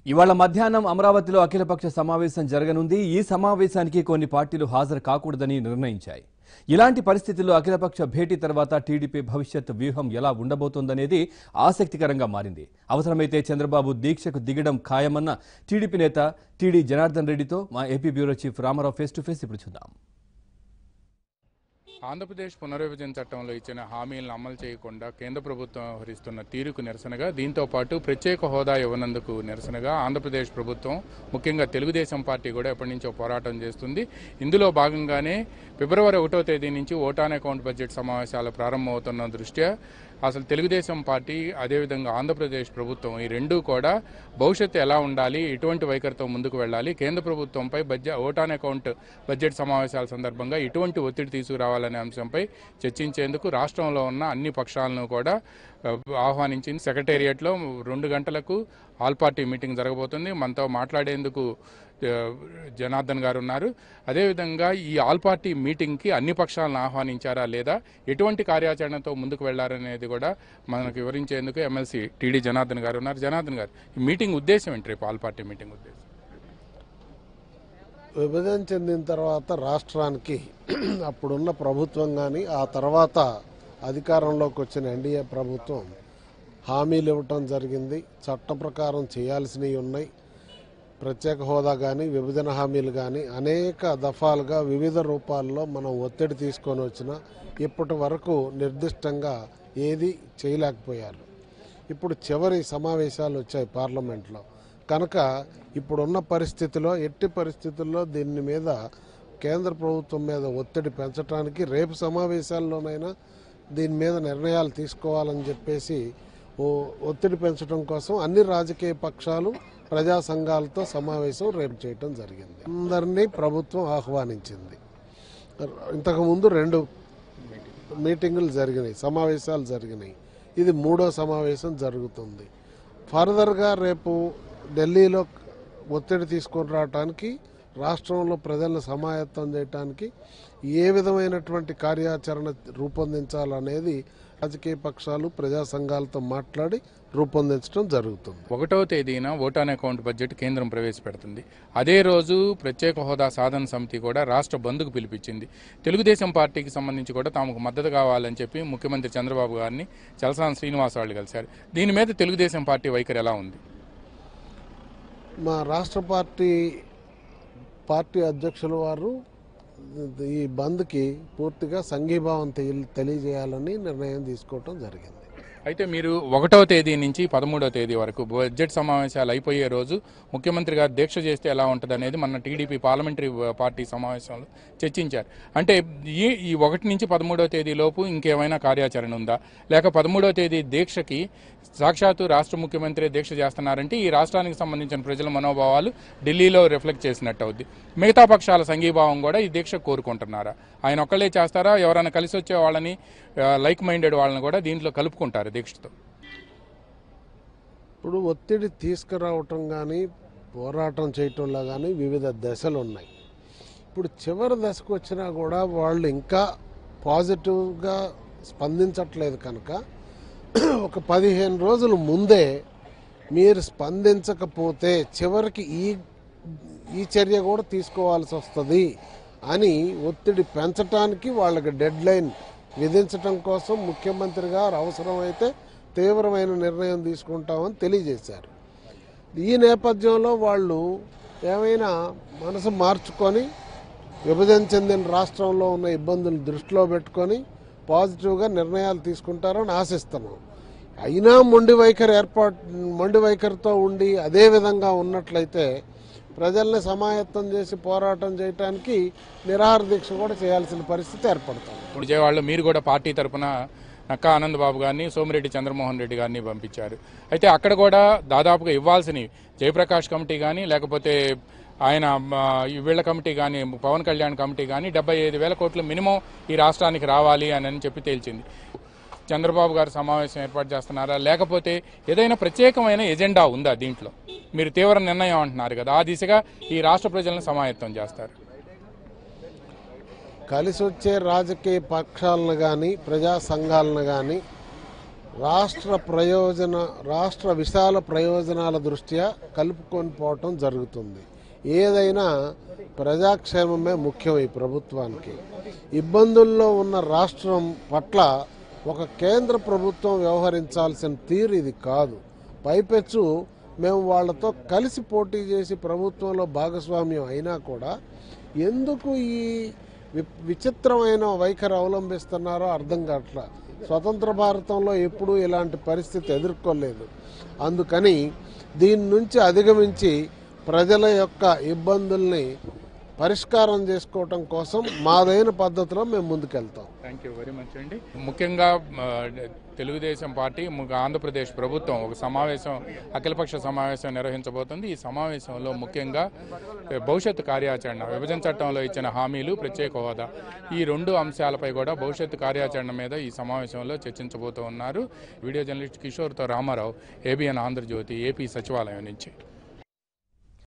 ఇవాళ మధ్యాహ్నం అమరావతిలో అఖిలపక్ష సమావేశం జరగనుంది ఈ సమావేశానికి కొన్ని పార్టీలు హాజరు కాకూడదని నిర్ణయించాయి ఇలాంటి పరిస్థితుల్లో అఖిలపక్ష భేటీ తర్వాత టీడీపీ భవిష్యత్ వ్యూహం ఎలా ఉండబోతోందనేది ఆసక్తికరంగా మారింది అవసరమైతే చంద్రబాబు దీక్షకు దిగడం ఖాయమన్న టీడీపీ నేత టీడీ జనార్దన్ రెడ్డితో మా AP bureau chief Ramarao face to face ఇప్పుడు చూద్దాం ఆంధ్రప్రదేశ్ పునర్విభజన చట్టంలో ఇచ్చిన హామీలను అమలు చేయకుండా కేంద్ర ప్రభుత్వం వ్యవహరిస్తున్న తీరుకు నిరసనగా దీంతో పాటు ప్రత్యేక హోదా ఇవ్వనందుకు నిరసనగా ఆంధ్రప్రదేశ్ ప్రభుత్వం ముఖ్యంగా తెలుగుదేశం పార్టీ కూడా ఎప్పటి నుంచో పోరాటం చేస్తుంది ఇందులో భాగంగానే ఫిబ్రవరి ఒకటో తేదీ నుంచి ఓటాన్ అకౌంట్ బడ్జెట్ సమావేశాలు ప్రారంభమవుతున్న దృష్ట్యా అసలు తెలుగుదేశం పార్టీ అదేవిధంగా ఆంధ్రప్రదేశ్ ప్రభుత్వం ఈ రెండూ కూడా భవిష్యత్తు ఎలా ఉండాలి ఎటువంటి వైఖరితో ముందుకు వెళ్ళాలి కేంద్ర ప్రభుత్వంపై బడ్జెట్ ఓటాన్ అకౌంట్ బడ్జెట్ సమావేశాల సందర్భంగా ఎటువంటి ఒత్తిడి తీసుకురావాలనే అంశంపై చర్చించేందుకు రాష్ట్రంలో ఉన్న అన్ని పక్షాలను కూడా ఆ, ఆహ్వానించింది సెక్రటేరియట్లో రెండు గంటలకు ఆల్ పార్టీ మీటింగ్ జరగబోతుంది మనతో మాట్లాడేందుకు ఆ, జనార్దన్ గారు ఉన్నారు అదేవిధంగా ఈ ఆల్ పార్టీ మీటింగ్కి అన్ని పక్షాలను ఆహ్వానించారా లేదా ఎటువంటి కార్యాచరణతో ముందుకు వెళ్లారనేది కూడా మనకు వివరించేందుకు ఎమ్మెల్సీ టీడీ జనార్దన్ గారు ఉన్నారు జనార్దన్ గారు ఈ మీటింగ్ ఉద్దేశం ఏంటి రేపు ఆల్ పార్టీ మీటింగ్ ఉద్దేశం విభజన చెందిన తర్వాత రాష్ట్రానికి అప్పుడున్న ప్రభుత్వం కానీ ఆ తర్వాత అధికారంలోకి వచ్చిన ఎన్డీఏ ప్రభుత్వం హామీలు ఇవ్వటం జరిగింది చట్ట ప్రకారం చేయాల్సినవి ఉన్నాయి ప్రత్యేక హోదా కానీ విభజన హామీలు కానీ అనేక దఫాలుగా వివిధ రూపాల్లో మనం ఒత్తిడి తీసుకొని వచ్చిన ఇప్పటి వరకు నిర్దిష్టంగా ఏది చేయలేకపోయారు ఇప్పుడు చివరి సమావేశాలు వచ్చాయి పార్లమెంట్లో కనుక ఇప్పుడున్న పరిస్థితిలో ఎట్టి పరిస్థితుల్లో దీని మీద కేంద్ర ప్రభుత్వం మీద ఒత్తిడి పెంచడానికి రేపు సమావేశాల్లోనైనా దీని మీద నిర్ణయాలు తీసుకోవాలని చెప్పేసి ఓ ఒత్తిడి పెంచడం కోసం అన్ని రాజకీయ పక్షాలు ప్రజా సంఘాలతో సమావేశం రేపు చేయటం జరిగింది అందరినీ ప్రభుత్వం ఆహ్వానించింది ఇంతకుముందు రెండు మీటింగులు జరిగినాయి సమావేశాలు జరిగినాయి ఇది మూడో సమావేశం జరుగుతుంది ఫర్దర్గా రేపు ఢిల్లీలో ఒత్తిడి తీసుకొని రావడానికి రాష్ట్రంలో ప్రజలను సమాయత్తం చేయడానికి ఏ విధమైనటువంటి కార్యాచరణ రూపొందించాలనేది రాజకీయ పక్షాలు ప్రజా సంఘాలతో మాట్లాడి రూపొందించడం జరుగుతుంది ఒకటవ తేదీన ఓటాన్ అకౌంట్ బడ్జెట్ కేంద్రం ప్రవేశపెడుతుంది అదే రోజు ప్రత్యేక హోదా సాధన సమితి కూడా రాష్ట్ర బంద్కు పిలిపించింది తెలుగుదేశం పార్టీకి సంబంధించి కూడా తమకు మద్దతు కావాలని చెప్పి ముఖ్యమంత్రి చంద్రబాబు గారిని చలసాని శ్రీనివాస్ వాళ్ళు కలిశారు దీని మీద తెలుగుదేశం పార్టీ వైఖరి ఎలా ఉంది మా రాష్ట్ర పార్టీ పార్టీ అధ్యక్షుల వారు ఈ బంద్కి పూర్తిగా సంఘీభావం తెలి- తెలియజేయాలని నిర్ణయం తీసుకోవటం జరిగింది అయితే మీరు ఒకటవ తేదీ నుంచి పదమూడవ తేదీ వరకు బడ్జెట్ సమావేశాలు అయిపోయే రోజు ముఖ్యమంత్రి గారు దీక్ష చేస్తే ఎలా ఉంటుంది అనేది మన టీడీపీ పార్లమెంటరీ పార్టీ సమావేశంలో చర్చించారు అంటే ఈ ఈ ఒకటి నుంచి పదమూడవ తేదీ లోపు ఇంకేమైనా కార్యాచరణ ఉందా లేక పదమూడవ తేదీ దీక్షకి సాక్షాత్తు రాష్ట్ర ముఖ్యమంత్రి దీక్ష చేస్తున్నారంటే ఈ రాష్ట్రానికి సంబంధించిన ప్రజల మనోభావాలు ఢిల్లీలో రిఫ్లెక్ట్ చేసినట్టు అవుద్ది మిగతా పక్షాల సంఘీభావం కూడా ఈ దీక్ష కోరుకుంటున్నారా ఆయన ఒక్కళ్ళే చేస్తారా ఎవరైనా కలిసి వచ్చే వాళ్ళని లైక్ మైండెడ్ వాళ్ళని కూడా దీంట్లో కలుపుకుంటారు దీక్షతో ఇప్పుడు ఒత్తిడి తీసుకురావటం కానీ పోరాటం చేయటంలో కానీ వివిధ దశలు ఉన్నాయి ఇప్పుడు చివరి దశకు వచ్చినా కూడా వాళ్ళు ఇంకా పాజిటివ్గా స్పందించట్లేదు కనుక ఒక పదిహేను రోజుల ముందే మీరు స్పందించకపోతే చివరికి ఈ ఈ చర్య కూడా తీసుకోవాల్సి వస్తుంది అని ఒత్తిడి పెంచడానికి వాళ్ళకి డెడ్ లైన్ విధించటం కోసం ముఖ్యమంత్రి గారు అవసరమైతే తీవ్రమైన నిర్ణయం తీసుకుంటామని తెలియజేశారు ఈ నేపథ్యంలో వాళ్ళు ఏమైనా మనసు మార్చుకొని విభజన చెందిన రాష్ట్రంలో ఉన్న ఇబ్బందులు దృష్టిలో పెట్టుకొని పాజిటివ్గా నిర్ణయాలు తీసుకుంటారని ఆశిస్తున్నాం అయినా మొండి వైఖరి ఏర్పాటు మొండి వైఖరితో ఉండి అదే విధంగా ఉన్నట్లయితే ప్రజల్ని సమాయత్తం చేసి పోరాటం చేయడానికి నిరాహార దీక్ష కూడా చేయాల్సిన పరిస్థితి ఏర్పడుతుంది ఇప్పుడు విజయవాడలో మీరు కూడా పార్టీ తరపున నక్కా ఆనంద్ బాబు గారిని సోమిరెడ్డి చంద్రమోహన్ రెడ్డి గారిని పంపించారు అయితే అక్కడ కూడా దాదాపుగా ఇవ్వాల్సినవి జయప్రకాష్ కమిటీ కానీ లేకపోతే ఆయన ఆ, ఈ వీళ్ళ కమిటీ కానీ పవన్ కళ్యాణ్ కమిటీ కానీ డెబ్బై ఐదు వేల కోట్లు మినిమం ఈ రాష్ట్రానికి రావాలి అని అని చెప్పి తేల్చింది చంద్రబాబు గారు సమావేశం ఏర్పాటు చేస్తున్నారా లేకపోతే ఏదైనా ప్రత్యేకమైన ఎజెండా ఉందా దీంట్లో మీరు తీవ్ర నిర్ణయం అంటున్నారు కదా ఆ దిశగా ఈ రాష్ట్ర ప్రజలను సమాయత్తం చేస్తారు కలిసి వచ్చే రాజకీయ పక్షాలను కానీ ప్రజా సంఘాలను కానీ రాష్ట్ర ప్రయోజన రాష్ట్ర విశాల ప్రయోజనాల దృష్ట్యా కలుపుకొని పోవటం జరుగుతుంది ఏదైనా ప్రజాక్షేమమే ముఖ్యం ఈ ప్రభుత్వానికి ఇబ్బందుల్లో ఉన్న రాష్ట్రం పట్ల ఒక కేంద్ర ప్రభుత్వం వ్యవహరించాల్సిన తీరు ఇది కాదు పైపెచ్చు మేము వాళ్ళతో కలిసి పోటీ చేసి ప్రభుత్వంలో భాగస్వామ్యం అయినా కూడా ఎందుకు ఈ వి- విచిత్రమైన వైఖరి అవలంబిస్తున్నారో అర్థం కావట్లా స్వతంత్ర భారతంలో ఎప్పుడూ ఇలాంటి పరిస్థితి ఎదుర్కోలేదు అందుకని దీని నుంచి అధిగమించి ప్రజల యొక్క ఇబ్బందుల్ని పరిష్కారం చేసుకోవటం కోసం మాదైన పద్ధతిలో మేము ముందుకెళ్తాం థ్యాంక్ యూ వెరీ మచ్ అండి ముఖ్యంగా ఆ, తెలుగుదేశం పార్టీ ము- ఆంధ్రప్రదేశ్ ప్రభుత్వం ఒక సమావేశం అఖిలపక్ష సమావేశం నిర్వహించబోతుంది ఈ సమావేశంలో ముఖ్యంగా ఏ, భవిష్యత్తు కార్యాచరణ విభజన చట్టంలో ఇచ్చిన హామీలు ప్రత్యేక హోదా ఈ రెండు అంశాలపై కూడా భవిష్యత్తు కార్యాచరణ మీద ఈ సమావేశంలో చర్చించబోతూ ఉన్నారు వీడియో జర్నలిస్ట్ కిషోర్తో రామారావు ఏబిఎన్ ఆంధ్రజ్యోతి ఏపీ సచివాలయం నుంచి